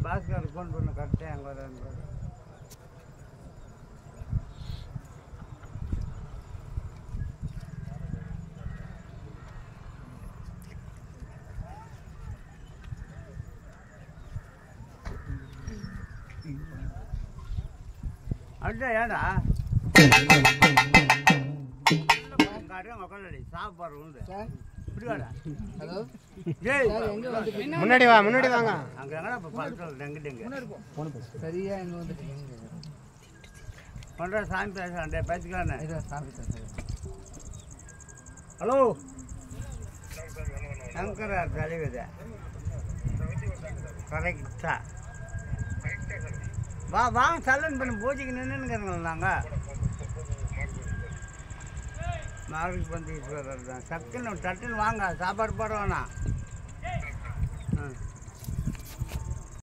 Bhaskar phone பண்ண கரெக்டாக அங்கே வரேன் அட்டா ஏடா காட்டுங்க உக்காலடி சாப்பாடு உண்டு இப்படி வாடா ஹலோ ஏய் எங்க வந்துட்டு முன்னாடி வா முன்னாடி வாங்க அங்க எங்கடா இப்போ பழத்தில் டெங்கிட்டுங்க சரியா எங்க வந்துட்டு பண்ணுற சாமி பேசுகிறேன் டே பேசிக்கலாண்ணே இதோ சாப்பிட்டேன் சார் ஹலோ சங்கரா தலைவர் கரெக்டா வா வாங்க சலன் பண்ணி பூஜைக்கு நின்றுங்கிறோங்களா நாங்கள் மார்க் பந்தீஸ்வரர் தான் சக்குன்னு டக்குன்னு வாங்க சாப்பாடு போட வேணாம்